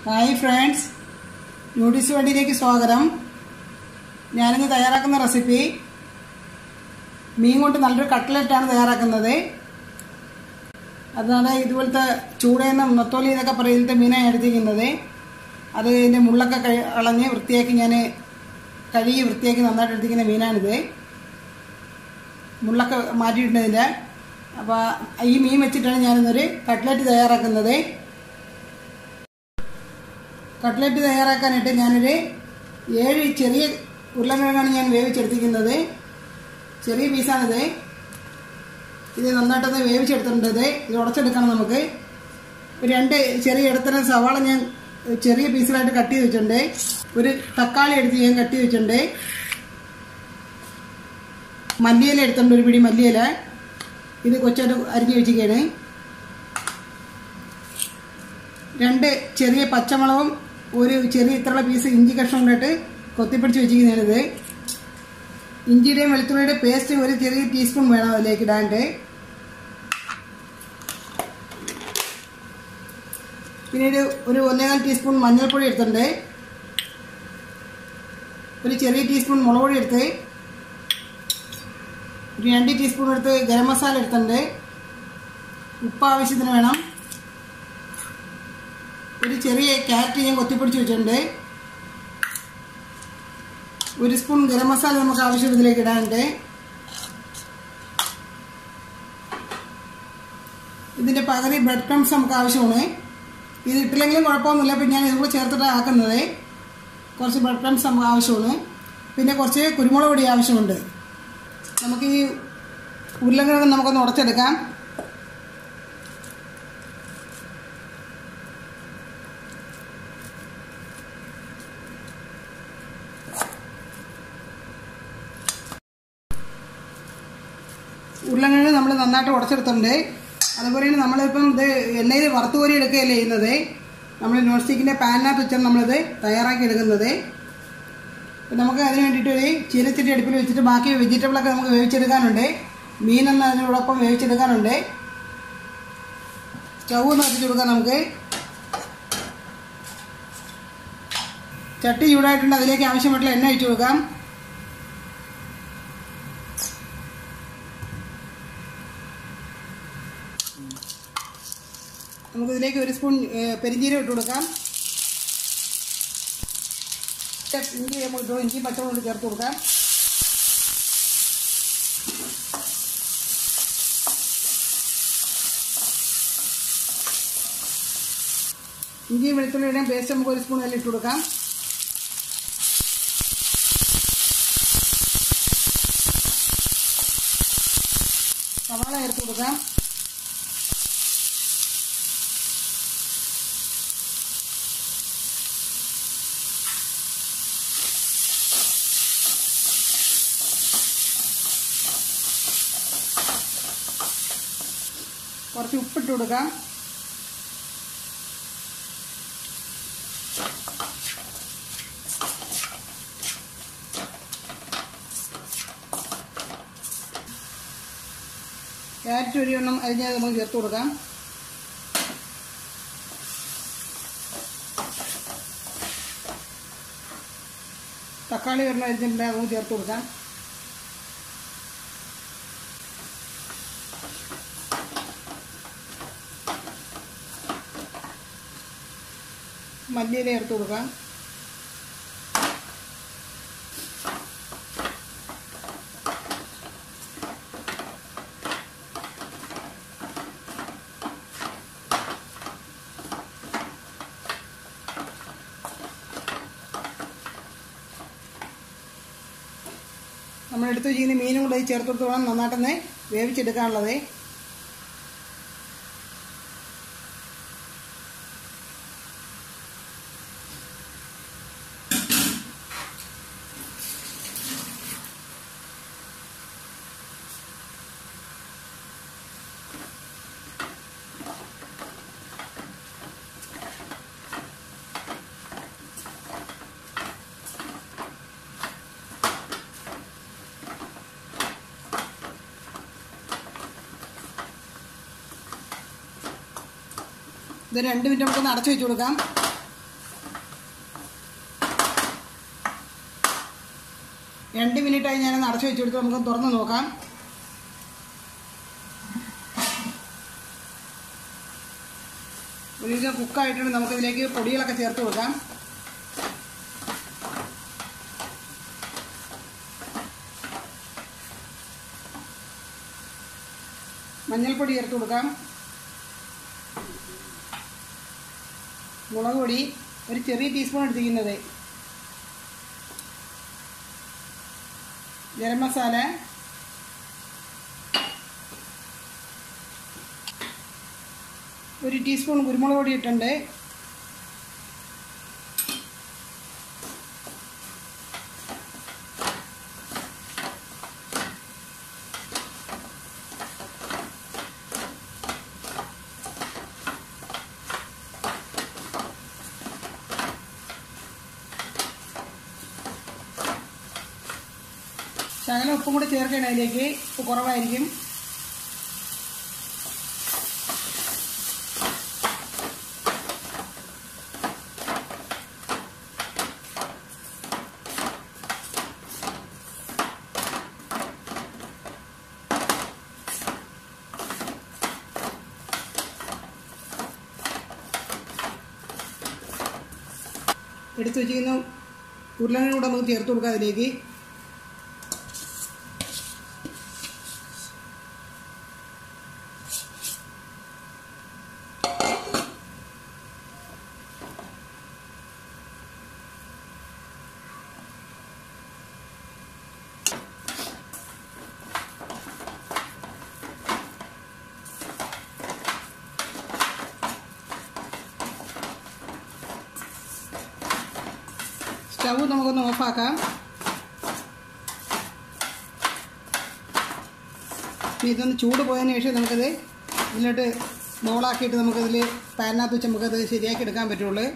hi friends ന്യൂഡിസ് വണ്ടിയിലേക്ക് സ്വാഗതം ഞാനിന്ന് തയ്യാറാക്കുന്ന റെസിപ്പി മീൻ കൊണ്ട് നല്ലൊരു കട്ട്ലറ്റാണ് തയ്യാറാക്കുന്നത് അതാണ് ഇതുപോലത്തെ ചൂടയെന്നും നൊത്തോലി എന്നൊക്കെ പറയുന്ന മീനാണ് എടുത്തിരിക്കുന്നത് അത് ഇതിൻ്റെ മുള്ളൊക്കെ കഴി- കളഞ്ഞ് വൃത്തിയാക്കി ഞാൻ കഴുകി വൃത്തിയാക്കി നന്നായിട്ട് എടുത്തിരിക്കുന്ന മീനാണിത് മുള്ളൊക്കെ മാറ്റിയിട്ടുണ്ട് അപ്പോൾ ഈ മീൻ വെച്ചിട്ടാണ് ഞാനിന്നൊരു കട്ട്ലറ്റ് തയ്യാറാക്കുന്നത് കട്ട്ലറ്റ് തയ്യാറാക്കാനായിട്ട് ഞാനൊരു ഏഴ് ചെറിയ ഉരുളക്കിഴങ്ങാണ് ഞാൻ വേവിച്ചെടുത്തിരിക്കുന്നത് ചെറിയ പീസാണിത് ഇത് നന്നായിട്ടൊന്ന് വേവിച്ചെടുത്തിട്ടുണ്ട് ഇത് ഇത് ഉടച്ചെടുക്കണം നമുക്ക് ഒരു രണ്ട് ചെറിയ ഇടത്തരം സവാള ഞാൻ ചെറിയ പീസിലായിട്ട് കട്ട് ചെയ്ത് വെച്ചിട്ടുണ്ട് ഒരു തക്കാളി എടുത്ത് ഞാൻ കട്ട് ചെയ്ത് വെച്ചിട്ടുണ്ട് മല്ലിയില എടുത്തിട്ടുണ്ട് ഒരു പിടി മല്ലിയില ഇത് കൊച്ചായിട്ട് അരിഞ്ഞ് വെച്ചിരിക്കുകയാണ് രണ്ട് ചെറിയ പച്ചമുളകും ഒരു ചെറിയ ഇത്ര പീസ് ഇഞ്ചി കഷ്ണം കൊണ്ടിട്ട് കൊത്തിപ്പിടിച്ച് വെച്ചിരിക്കുന്നതാണിത് ഇഞ്ചിയുടെയും വെളുത്തുള്ളിയുടെ പേസ്റ്റ് ഒരു ചെറിയ ടീസ്പൂൺ വേണം അതിലേക്ക് ഇടാണ്ട് പിന്നീട് ഒരു ഒന്നേകാൽ ടീസ്പൂൺ മഞ്ഞൾപ്പൊടി എടുത്തിട്ടുണ്ട് ഒരു ചെറിയ ടീസ്പൂൺ മുളക് പൊടി എടുത്ത് ഒരു രണ്ട് ടീസ്പൂൺ എടുത്ത് ഗരം മസാല എടുത്തിട്ടുണ്ട് ഉപ്പ് ആവശ്യത്തിന് വേണം ഒരു ചെറിയ ക്യാരറ്റ് ഞാൻ കൊത്തിപ്പിടിച്ച് വെച്ചിട്ടുണ്ട് ഒരു സ്പൂൺ ഗരം മസാല നമുക്ക് ആവശ്യം ഇതിലേക്ക് ഇടാനുണ്ട് ഇതിന്റെ പകുതി ബ്രെഡ് ക്രംസ് നമുക്ക് ആവശ്യമാണ് ഇത് ഇട്ടില്ലെങ്കിലും കുഴപ്പമൊന്നുമില്ല അപ്പം ഞാൻ ഇതുകൂടെ ചേർത്തിട്ട് ആക്കുന്നത് കുറച്ച് ബ്രെഡ് ക്രംസ് നമുക്ക് ആവശ്യമാണ് പിന്നെ കുറച്ച് കുരുമുളക് പൊടി ആവശ്യമുണ്ട് നമുക്ക് ഈ ഉരുളക്കിഴങ്ങ് നമുക്കൊന്ന് ഉടച്ചെടുക്കാം ഉരുളക്കിഴങ്ങ് നമ്മൾ നന്നായിട്ട് ഉടച്ചെടുത്തിട്ടുണ്ട് അതുപോലെ തന്നെ നമ്മളിപ്പം ഇത് എണ്ണയിൽ വറുത്ത് കോരി എടുക്കുകയല്ലേ ചെയ്യുന്നത് നമ്മൾ നോൺ സ്റ്റിക്കിൻ്റെ പാനിനകത്ത് വെച്ചാണ് നമ്മളിത് തയ്യാറാക്കി എടുക്കുന്നത് അപ്പം നമുക്ക് അതിന് വേണ്ടിയിട്ട് ഒരു ചീനച്ചട്ടി അടുപ്പിൽ വെച്ചിട്ട് ബാക്കി വെജിറ്റബിളൊക്കെ നമുക്ക് വേവിച്ചെടുക്കാനുണ്ട് മീനൊന്ന് അതിനോടൊപ്പം വേവിച്ചെടുക്കാനുണ്ട് സ്റ്റൗ ഒന്ന് കത്തിച്ച് കൊടുക്കാം നമുക്ക് ചട്ടി ചൂടായിട്ടുണ്ട് അതിലേക്ക് ആവശ്യമായിട്ടുള്ള എണ്ണ ഒഴിച്ചു കൊടുക്കാം നമുക്ക് ഇതിലേക്ക് ഒരു സ്പൂൺ ഏഹ്, പെരിഞ്ജീരകം ഇട്ട് കൊടുക്കാം ഇഞ്ചി നമുക്ക് ഇട്ടു ഇഞ്ചി പച്ചമുളക് ചേർത്ത് കൊടുക്കാം ഇഞ്ചി വെളുത്തുള്ളിയുടെയും പേസ്റ്റ് നമുക്ക് ഒരു സ്പൂൺ അതിൽ ഇട്ട് കൊടുക്കാം സവാള ചേർത്ത് കൊടുക്കാം കുറച്ച് ഉപ്പിട്ട് കൊടുക്കാം ക്യാരറ്റ് ഒരു എണ്ണം അരിഞ്ഞ് നമുക്ക് ചേർത്ത് കൊടുക്കാം തക്കാളി ഒരെണ്ണം അരിഞ്ഞിട്ടുണ്ട് അത് നമുക്ക് ചേർത്ത് കൊടുക്കാം മല്ലിയില ചേർത്ത് കൊടുക്കാം നമ്മൾ എടുത്ത് വെച്ചിരിക്കുന്ന മീനും കൂടെ ഈ ചേർത്ത് കൊടുത്ത് വേണം നന്നായിട്ടൊന്ന് വേവിച്ചെടുക്കാനുള്ളത് ഇത് രണ്ട് മിനിറ്റ് നമുക്കൊന്ന് അടച്ചു വെച്ച് കൊടുക്കാം രണ്ട് മിനിറ്റായി ഞാനൊന്ന് അടച്ചു വെച്ച് കൊടുത്ത് നമുക്ക് തുറന്ന് നോക്കാം ഒരു കുക്കായിട്ടുണ്ട് നമുക്കിതിലേക്ക് പൊടികളൊക്കെ ചേർത്ത് കൊടുക്കാം മഞ്ഞൾപ്പൊടി ചേർത്ത് കൊടുക്കാം മുളക് പൊടി ഒരു ചെറിയ ടീസ്പൂൺ എടുത്തിരിക്കുന്നത് ഗരം മസാല ഒരു ടീസ്പൂൺ കുരുമുളക് പൊടി ഇട്ടുണ്ട് ശകലം ഉപ്പും കൂടെ ചേർക്കണം അതിലേക്ക് ഉപ്പ് കുറവായിരിക്കും എടുത്തു വെച്ചിരിക്കുന്ന ഉരുളനും കൂടെ നമുക്ക് ചേർത്ത് കൊടുക്കാം അതിലേക്ക് സ്റ്റൗ നമുക്കൊന്ന് ഓഫാക്കാം ഇനി ഇതൊന്ന് ചൂട് പോയതിന് ശേഷം നമുക്കത് ഇതിലോട്ട് ബോളാക്കിയിട്ട് നമുക്കതിൽ പാനിനകത്ത് വെച്ച് നമുക്കത് ശരിയാക്കി എടുക്കാൻ പറ്റുള്ളൂ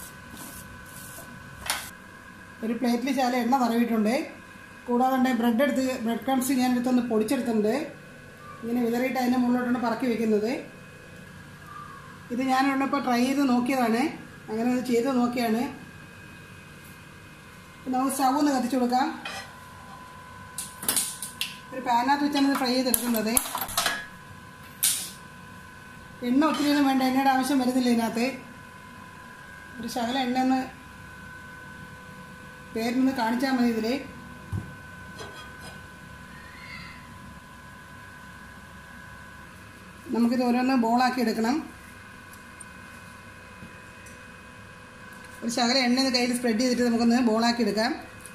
ഒരു പ്ലേറ്റിൽ ശാല എണ്ണ നിറവിയിട്ടുണ്ട് കൂടാതെ ബ്രെഡ് എടുത്ത് ബ്രെഡ് ക്രംസ് ഞാൻ എടുത്തൊന്ന് പൊടിച്ചെടുത്തിട്ടുണ്ട് ഇങ്ങനെ വിതറിയിട്ട് അതിൻ്റെ മുകളിലോട്ടാണ് പറക്കി വെക്കുന്നത് ഇത് ഞാനുള്ളപ്പോൾ ട്രൈ ചെയ്ത് നോക്കിയതാണ് അങ്ങനെ അത് ചെയ്ത് നോക്കിയാണ് നമുക്ക് സ്റ്റൗ ഒന്ന് കത്തിച്ചു കൊടുക്കാം ഒരു പാനകത്ത് വെച്ചാണ് ഇത് ഫ്രൈ ചെയ്തെടുക്കുന്നത് എണ്ണ ഒത്തിരി ഒന്നും വേണ്ട എണ്ണയുടെ ആവശ്യം വരുന്നില്ല ഇതിനകത്ത് ഒരു ശകലം എണ്ണ ഒന്ന് പേരിനൊന്ന് കാണിച്ചാൽ മതി ഇതിൽ നമുക്കിത് ഓരോന്ന് ബോളാക്കി എടുക്കണം ഒരു ശകലം എണ്ണ ഒന്ന് കയ്യിൽ സ്പ്രെഡ് ചെയ്തിട്ട് നമുക്കൊന്ന് ബോളാക്കി എടുക്കാം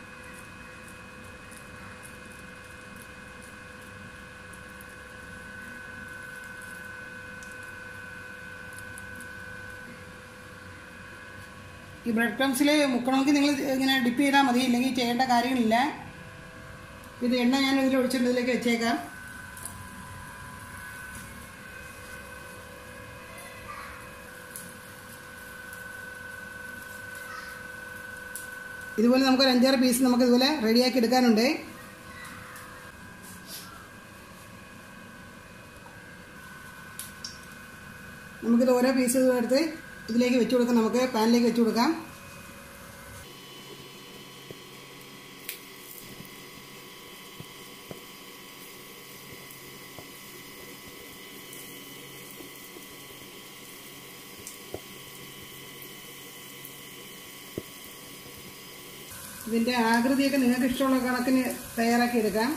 ഈ ബ്രെഡ് ക്രംസിൽ മുക്കണമെങ്കിൽ നിങ്ങൾ ഇങ്ങനെ ഡിപ്പ് ചെയ്താൽ മതി ഇല്ലെങ്കിൽ ചെയ്യേണ്ട കാര്യങ്ങളില്ല ഇത് എണ്ണ ഞാൻ ഇതിൽ ഒഴിച്ചിട്ട് ഇതിലേക്ക് വെച്ചേക്കാം ഇതുപോലെ നമുക്കൊരു അഞ്ചാറ് പീസ് നമുക്ക് ഇതുപോലെ റെഡിയാക്കി എടുക്കാനുണ്ട് നമുക്കിത് ഓരോ പീസ് എടുത്ത് ഇതിലേക്ക് വെച്ച് കൊടുക്കാം നമുക്ക് പാനിലേക്ക് വെച്ച് കൊടുക്കാം ഇതിൻ്റെ ആകൃതിയൊക്കെ നിങ്ങൾക്ക് ഇഷ്ടമുള്ള കണക്കിന് തയ്യാറാക്കി എടുക്കാം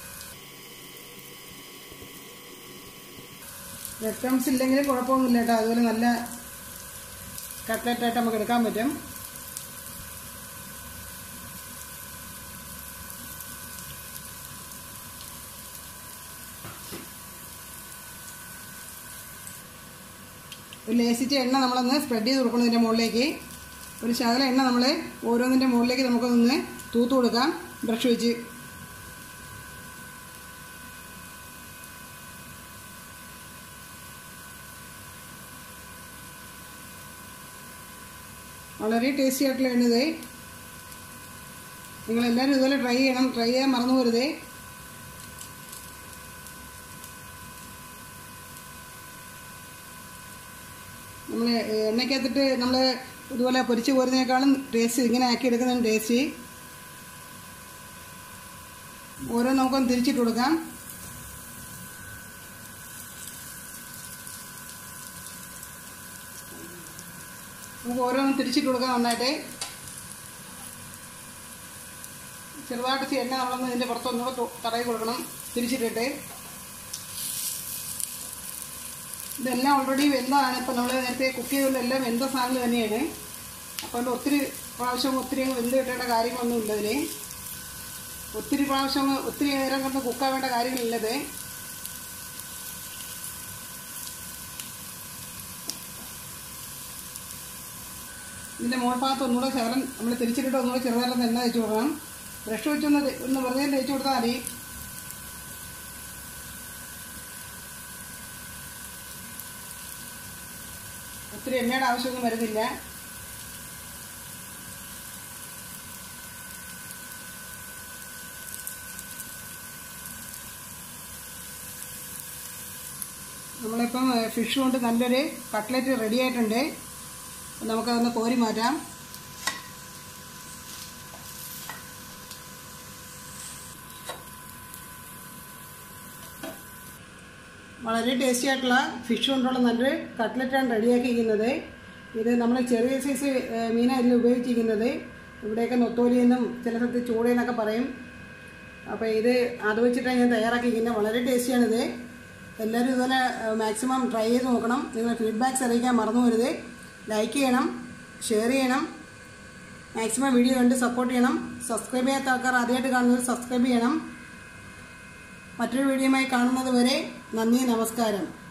ബ്രെഡ് ക്രംസ് ഇല്ലെങ്കിലും കുഴപ്പമൊന്നുമില്ല കേട്ടോ അതുപോലെ നല്ല കട്ട്ലറ്റായിട്ട് നമുക്ക് എടുക്കാൻ പറ്റും ഒരു ലേസിച്ച എണ്ണ നമ്മളൊന്ന് സ്പ്രെഡ് ചെയ്ത് കൊടുക്കണം ഇതിൻ്റെ മുകളിലേക്ക് ഒരു ശകല എണ്ണ നമ്മൾ ഓരോന്നിൻ്റെ മുകളിലേക്ക് നമുക്കൊന്ന് തൂത്ത് കൊടുക്കാം ബ്രഷ് വെച്ച് വളരെ ടേസ്റ്റി ആയിട്ടുള്ള എണ്ണത് നിങ്ങളെല്ലാവരും ഇതുപോലെ ട്രൈ ചെയ്യണം ട്രൈ ചെയ്യാൻ മറന്നു പോരുതേ നമ്മൾ എണ്ണയ്ക്കകത്തിട്ട് നമ്മൾ ഇതുപോലെ പൊരിച്ച് പോരുന്നതിനേക്കാളും ടേസ്റ്റ് ഇങ്ങനെ ആക്കി എടുക്കുന്നതിന് ടേസ്റ്റ് ഓരോ നമുക്കൊന്ന് തിരിച്ചിട്ട് കൊടുക്കാം നമുക്ക് ഓരോന്നും തിരിച്ചിട്ട് കൊടുക്കാം നന്നായിട്ട് ചെറുതായിട്ട് എണ്ണ നമ്മളൊന്ന് ഇതിൻ്റെ പുറത്തൊന്നുകൂടെ തു- തടവി കൊടുക്കണം തിരിച്ചിട്ടിട്ട് ഇതെല്ലാം ഓൾറെഡി വെന്തതാണ് ഇപ്പം നമ്മൾ നേരത്തെ കുക്ക് ചെയ്തതുകൊണ്ട് എല്ലാം വെന്ത സാധനം തന്നെയാണ് അപ്പോൾ അതുകൊണ്ട് ഒത്തിരി പ്രാവശ്യം ഒത്തിരി അങ്ങ് വെന്ത് കിട്ടേണ്ട കാര്യങ്ങളൊന്നും ഇല്ല ഇതിന് ഒത്തിരി പ്രാവശ്യം ഒത്തിരി നേരം കൊണ്ട് കുക്കാവേണ്ട കാര്യങ്ങളില്ലത് ഇതിൻ്റെ മോൾ ഭാഗത്ത് ഒന്നുകൂടെ ശകലം നമ്മൾ തിരിച്ചിട്ടിട്ട് ഒന്നുകൂടെ ചെറുതായിട്ട് എണ്ണ തേച്ച് കൊടുക്കണം ബ്രഷ് വെച്ചൊന്ന് തേ- ഒന്ന് വെറുതെ തേച്ച് കൊടുത്താൽ മതി ഒത്തിരി എണ്ണയുടെ ആവശ്യമൊന്നും വരുന്നില്ല നമ്മളിപ്പം ഫിഷ് കൊണ്ട് നല്ലൊരു കട്ട്ലറ്റ് റെഡി ആയിട്ടുണ്ട് അപ്പം നമുക്കതൊന്ന് കോരി മാറ്റാം വളരെ ടേസ്റ്റി ആയിട്ടുള്ള ഫിഷ് കൊണ്ടുള്ള നല്ലൊരു കട്ട്ലറ്റാണ് റെഡിയാക്കിയിരിക്കുന്നത് ഇത് നമ്മൾ ചെറിയ സൈസ് മീനാണ് ഇതിൽ ഉപയോഗിച്ചിരിക്കുന്നത് ഇവിടെയൊക്കെ നൊത്തോലിയെന്നും ചില സ്ഥലത്ത് ചൂടയെന്നൊക്കെ പറയും അപ്പോൾ ഇത് അത് വെച്ചിട്ടാണ് ഞാൻ തയ്യാറാക്കിയിരിക്കുന്നത് വളരെ ടേസ്റ്റിയാണിത് എല്ലാവരും ഇതുപോലെ മാക്സിമം ട്രൈ ചെയ്ത് നോക്കണം നിങ്ങളുടെ ഫീഡ്ബാക്ക്സ് അറിയിക്കാൻ മറന്നു പോരുത് ലൈക്ക് ചെയ്യണം ഷെയർ ചെയ്യണം മാക്സിമം വീഡിയോ കണ്ട് സപ്പോർട്ട് ചെയ്യണം സബ്സ്ക്രൈബ് ചെയ്യാത്ത ആൾക്കാർ ആദ്യമായിട്ട് കാണുന്നവർ സബ്സ്ക്രൈബ് ചെയ്യണം മറ്റൊരു വീഡിയോയുമായി കാണുന്നത് വരെ നന്ദി നമസ്കാരം